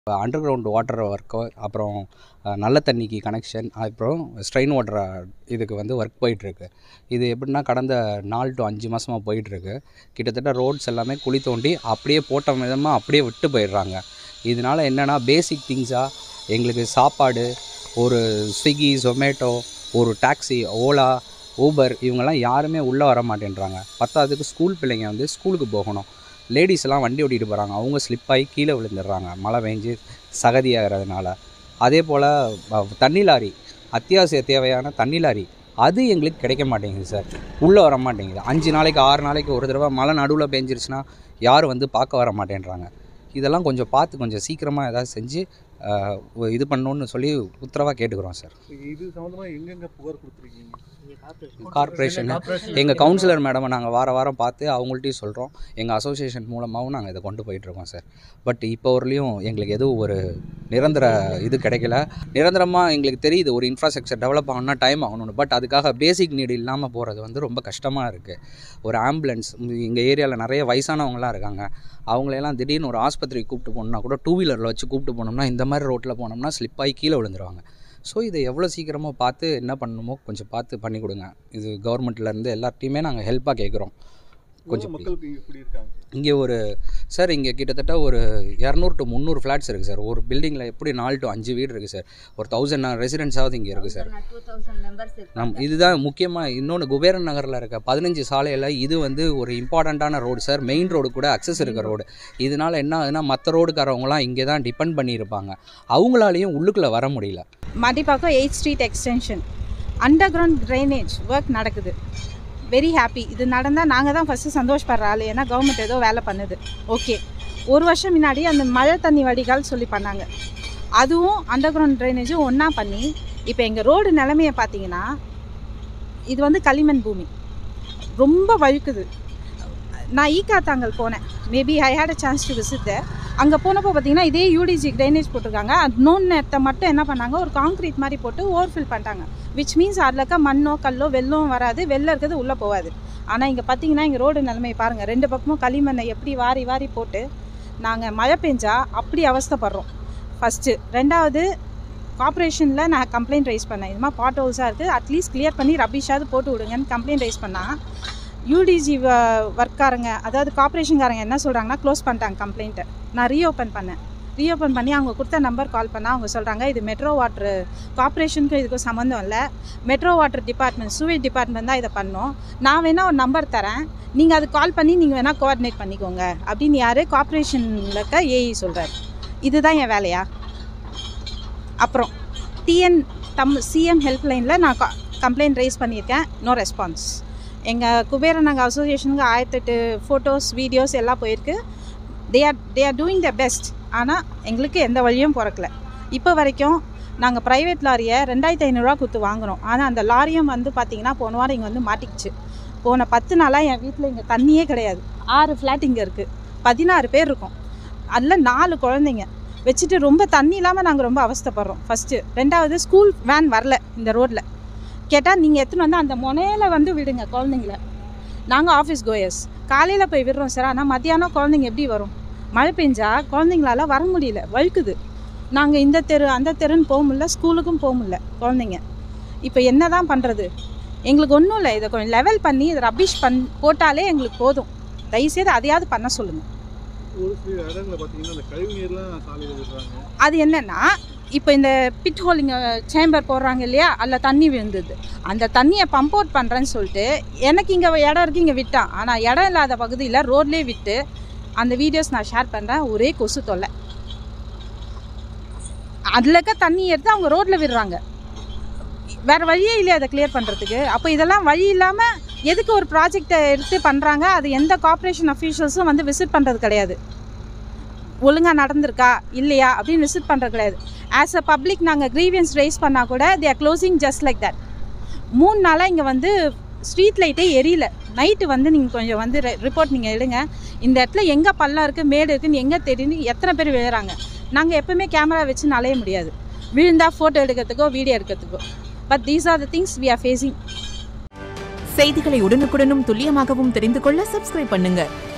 under ground water work அப்புறம் அஹ், நல்ல தண்ணிக்கு கனெக்ஷன் அப்புறம் ஸ்ட்ரெயின் வாட்டர் இதுக்கு வந்து ஒர்க் போயிட்டுருக்கு இது எப்படின்னா கடந்த நாலு டு அஞ்சு மாதமாக போயிட்டுருக்கு கிட்டத்தட்ட ரோட்ஸ் எல்லாமே குழி தோண்டி அப்படியே போட்ட விதமாக அப்படியே விட்டு போயிடுறாங்க இதனால் என்னென்னா பேசிக் திங்ஸாக எங்களுக்கு சாப்பாடு ஒரு ஸ்விக்கி ஜொமேட்டோ ஒரு டாக்ஸி ஓலா ஊபர் இவங்கெல்லாம் யாருமே உள்ளே வர மாட்டேன்றாங்க பத்தாவதுக்கு ஸ்கூல் பிள்ளைங்க வந்து ஸ்கூலுக்கு போகணும் லேடிஸ் எல்லாம் வண்டி ஓட்டிகிட்டு போகிறாங்க அவங்க ஸ்லிப் ஆகி கீழே விழுந்துடுறாங்க மழை பெஞ்சு சகதியாகிறதுனால அதே போல் தண்ணி லாரி அத்தியாவசிய தேவையான தண்ணி லாரி அது எங்களுக்கு கிடைக்க மாட்டேங்குது சார் உள்ளே வர மாட்டேங்குது அஞ்சு நாளைக்கு ஆறு நாளைக்கு ஒரு தடவை மழை நடுவில் பெஞ்சிருச்சுன்னா யாரும் வந்து பார்க்க வர மாட்டேன்றாங்க இதெல்லாம் கொஞ்சம் பார்த்து கொஞ்சம் சீக்கிரமாக ஏதாவது செஞ்சு அஹ், இது பண்ணணுன்னு சொல்லி உத்தரவாக கேட்டுக்கிறோம் சார் இது சம்மந்தமாக எங்கெங்க புகார் கொடுத்துருக்கீங்க கார்ப்பரேஷன் எங்கள் கவுன்சிலர் மேடமை நாங்கள் வார வாரம் பார்த்து அவங்கள்ட்டையும் சொல்கிறோம் எங்கள் அசோசியேஷன் மூலமாகவும் நாங்கள் இதை கொண்டு போயிட்டுருக்கோம் சார் பட் இப்போ வரலையும் எங்களுக்கு எதுவும் ஒரு நிரந்தர இது கிடைக்கல நிரந்தரமாக எங்களுக்கு தெரியுது ஒரு இன்ஃப்ராஸ்ட்ரக்சர் டெவலப் ஆகணும்னா டைம் ஆகணும்னு பட் அதுக்காக பேசிக் நீடு இல்லாமல் போகிறது வந்து ரொம்ப கஷ்டமாக இருக்குது ஒரு ஆம்புலன்ஸ் எங்கள் ஏரியாவில் நிறைய வயசானவங்களாம் இருக்காங்க அவங்களையெல்லாம் திடீர்னு ஒரு ஆஸ்பத்திரிக்கு கூப்பிட்டு போகணுன்னா கூட டூ வீலரில் வச்சு கூப்பிட்டு போனோம்னா இந்த மாதிரி ரோட்டில் போனோம்னா ஸ்லிப் ஆகி கீழே விழுந்துருவாங்க ஸோ இதை எவ்வளோ சீக்கிரமாக பார்த்து என்ன பண்ணணுமோ கொஞ்சம் பார்த்து பண்ணி கொடுங்க இது கவர்மெண்ட்லேருந்து எல்லார்ட்டையுமே நாங்கள் ஹெல்ப்பாக கேட்குறோம் கொஞ்சம் மக்களுக்கு இங்கே இப்படி இருக்காங்க இங்கே ஒரு சார் இங்கே கிட்டத்தட்ட ஒரு இரநூறு டு முந்நூறு ஃப்ளாட்ஸ் இருக்குது சார் ஒரு பில்டிங்கில் எப்படி நாலு டு அஞ்சு வீடு இருக்குது சார் ஒரு தௌசண்ட் ரெசிடென்ஸாவது இங்கே இருக்குது சார் டூ தௌசண்ட் மெம்பர்ஸ் நம் இதுதான் முக்கியமாக இன்னொன்று குபேரன் நகரில் இருக்க பதினஞ்சு சாலையில் இது வந்து ஒரு இம்பார்ட்டண்ட்டான ரோடு சார் மெயின் ரோடு கூட அக்சஸ் இருக்க ரோடு இதனால் என்ன ஆகுதுன்னா மற்ற ரோடுக்காரவங்களாம் இங்கே தான் டிபெண்ட் பண்ணியிருப்பாங்க அவங்களாலையும் உள்ளுக்குள்ளே வர முடியல Madipakkam eight street extension underground drainage work நடக்குது வெரி ஹாப்பி இது நடந்தால் நாங்கள் தான் ஃபஸ்ட்டு சந்தோஷப்படுற ஆள் ஏன்னா கவர்மெண்ட் ஏதோ வேலை பண்ணுது ஓகே ஒரு வருஷம் முன்னாடி அந்த மழை தண்ணி வடிகால் சொல்லி பண்ணாங்க அதுவும் அண்டர் கிரவுண்ட் ட்ரைனேஜும் ஒன்றா பண்ணி இப்போ எங்கள் ரோடு நிலமையை பார்த்தீங்கன்னா இது வந்து களிமண் பூமி ரொம்ப வழுக்குது நான் ஈகாத்தாங்கல் போனேன் maybe I had a chance to visit there அங்கே போனப்போ பார்த்தீங்கன்னா இதே யூடிஜி ட்ரைனேஜ் போட்டிருக்காங்க நோன் நேரத்தை மட்டும் என்ன பண்ணாங்க ஒரு காங்க்ரீட் மாதிரி போட்டு ஓவர்ஃபில் பண்ணிட்டாங்க விச் மீன்ஸ் அதில் இருக்க மண்ணோ கல்லோ வெள்ளம் வராது வெளில இருக்கிறது உள்ளே போகாது ஆனால் இங்கே பார்த்தீங்கன்னா இங்கே ரோடு நிலைமை பாருங்கள் ரெண்டு பக்கமும் களிமண்ணை எப்படி வாரி வாரி போட்டு நாங்கள் மழை பெஞ்சா அப்படி அவஸ்தைப்படுறோம் ஃபஸ்ட்டு ரெண்டாவது கார்ப்பரேஷனில் நான் கம்ப்ளைண்ட் ரைஸ் பண்ணேன் இது மாதிரி பாட் ஹவுஸாக இருக்குது அட்லீஸ்ட் கிளியர் பண்ணி ரபிஷாவது போட்டு விடுங்கன்னு கம்ப்ளைண்ட் ரைஸ் பண்ணால் யூடிஜி ஒர்க்காரங்க அதாவது கார்ப்பரேஷன்காரங்க என்ன சொல்கிறாங்கன்னா க்ளோஸ் பண்ணிட்டாங்க கம்ப்ளைண்ட்டை நான் ரீஓப்பன் பண்ணேன் ரீஓப்பன் பண்ணி அவங்க கொடுத்த நம்பர் கால் பண்ணால் அவங்க சொல்கிறாங்க இது மெட்ரோ வாட்ரு கார்ப்பரேஷனுக்கும் இதுக்கும் சம்மந்தம் இல்லை metro water department sewage department தான் இதை பண்ணோம் நான் வேணால் ஒரு நம்பர் தரேன் நீங்கள் அது கால் பண்ணி நீங்கள் வேணால் கோஆர்டினேட் பண்ணிக்கோங்க அப்படின்னு யார் கார்ப்பரேஷனில் இருக்க ஏஇ சொல்கிறார் இதுதான் என் வேலையா அப்புறம் டிஎன் தம் சிஎம் ஹெல்ப்லைனில் நான் கம்ப்ளைண்ட் ரைஸ் பண்ணியிருக்கேன் நோ ரெஸ்பான்ஸ் எங்கள் குபேரன் நகர் அசோசியேஷனுக்கு ஆயிரத்தெட்டு ஃபோட்டோஸ் வீடியோஸ் எல்லாம் போயிருக்கு they are they are doing the best ஆனால் எங்களுக்கு எந்த வழியும் பிறக்கல இப்போ வரைக்கும் நாங்கள் ப்ரைவேட் லாரியை ரெண்டாயிரத்தி ஐநூறுரூவா கொடுத்து வாங்குறோம் ஆனால் அந்த லாரியும் வந்து பார்த்தீங்கன்னா போன வாரம் இங்கே வந்து மாட்டிக்கிச்சு போன பத்து நாளாக என் வீட்டில் இங்கே தண்ணியே கிடையாது ஆறு ஃப்ளாட் இங்கே இருக்குது பதினாறு பேர் இருக்கோம் அதில் நாலு குழந்தைங்க வச்சுட்டு ரொம்ப தண்ணி இல்லாமல் நாங்கள் ரொம்ப அவஸ்தைப்படுறோம் ஃபஸ்ட்டு ரெண்டாவது ஸ்கூல் வேன் வரல இந்த ரோட்டில் கேட்டால் நீங்கள் எத்தனை வந்து அந்த முனையில் வந்து விடுங்க குழந்தைங்கள நாங்கள் ஆஃபீஸ் கோயர்ஸ் காலையில் போய் விடுறோம் சார் ஆனால் மத்தியானம் குழந்தைங்க எப்படி வரும் மழை பெஞ்சா குழந்தைங்களால வர முடியல வழுக்குது நாங்கள் இந்த தெரு அந்த தெருன்னு போக முடியல ஸ்கூலுக்கும் போக முடியல குழந்தைங்க இப்போ என்ன தான் பண்ணுறது எங்களுக்கு ஒன்றும் இல்லை இதை கொஞ்சம் லெவல் பண்ணி இதை ரபிஷ் பண் போட்டாலே எங்களுக்கு போதும் தயவுசெய்து அதையாவது பண்ண சொல்லுங்கள் ஒரு சில இடங்களில் பார்த்தீங்கன்னா அந்த கழிவு நீர்லாம் சாலையில் விடுறாங்க அது என்னன்னா இப்போ இந்த பிட் ஹோலிங் சேம்பர் போடுறாங்க இல்லையா அதில் தண்ணி விழுந்தது அந்த தண்ணியை பம்ப் அவுட் பண்ணுறேன்னு சொல்லிட்டு எனக்கு இங்கே இடம் இருக்குது இங்கே விட்டான் ஆனால் இடம் இல்லாத பகுதியில் ரோட்லேயே விட்டு அந்த வீடியோஸ் நான் ஷேர் பண்ணுறேன் ஒரே கொசு தொல்லை அதில் இருக்க தண்ணி எடுத்து அவங்க ரோட்டில் விடுறாங்க வேறு வழியே இல்லையா அதை கிளியர் பண்ணுறதுக்கு அப்போ இதெல்லாம் வழி இல்லாமல் எதுக்கு ஒரு ப்ராஜெக்டை எடுத்து பண்ணுறாங்க அது எந்த கார்ப்பரேஷன் அஃபீஷியல்ஸும் வந்து விசிட் பண்ணுறது கிடையாது ஒழுங்காக நடந்திருக்கா இல்லையா அப்படின்னு விசிட் பண்ணுறது கிடையாது ஆஸ் அ பப்ளிக் நாங்கள் க்ரீவியன்ஸ் ரைஸ் பண்ணால் கூட they are closing just like that மூணு நாளாக இங்கே வந்து ஸ்ட்ரீட் லைட்டே எரியல நைட்டு வந்து நீங்கள் கொஞ்சம் வந்து ரிப்போர்ட் நீங்கள் எடுங்க இந்த இடத்துல எங்கே பள்ளம் இருக்குது மேடு இருக்குன்னு எங்கே தெரியுன்னு எத்தனை பேர் விழுறாங்க நாங்கள் எப்பவுமே கேமரா வச்சு நலைய முடியாது விழுந்தா ஃபோட்டோ எடுக்கிறதுக்கோ வீடியோ எடுக்கிறதுக்கோ but these are the things we are facing செய்திகளை உடனுக்குடனும் துல்லியமாகவும் தெரிந்து கொள்ள சப்ஸ்கிரைப் பண்ணுங்க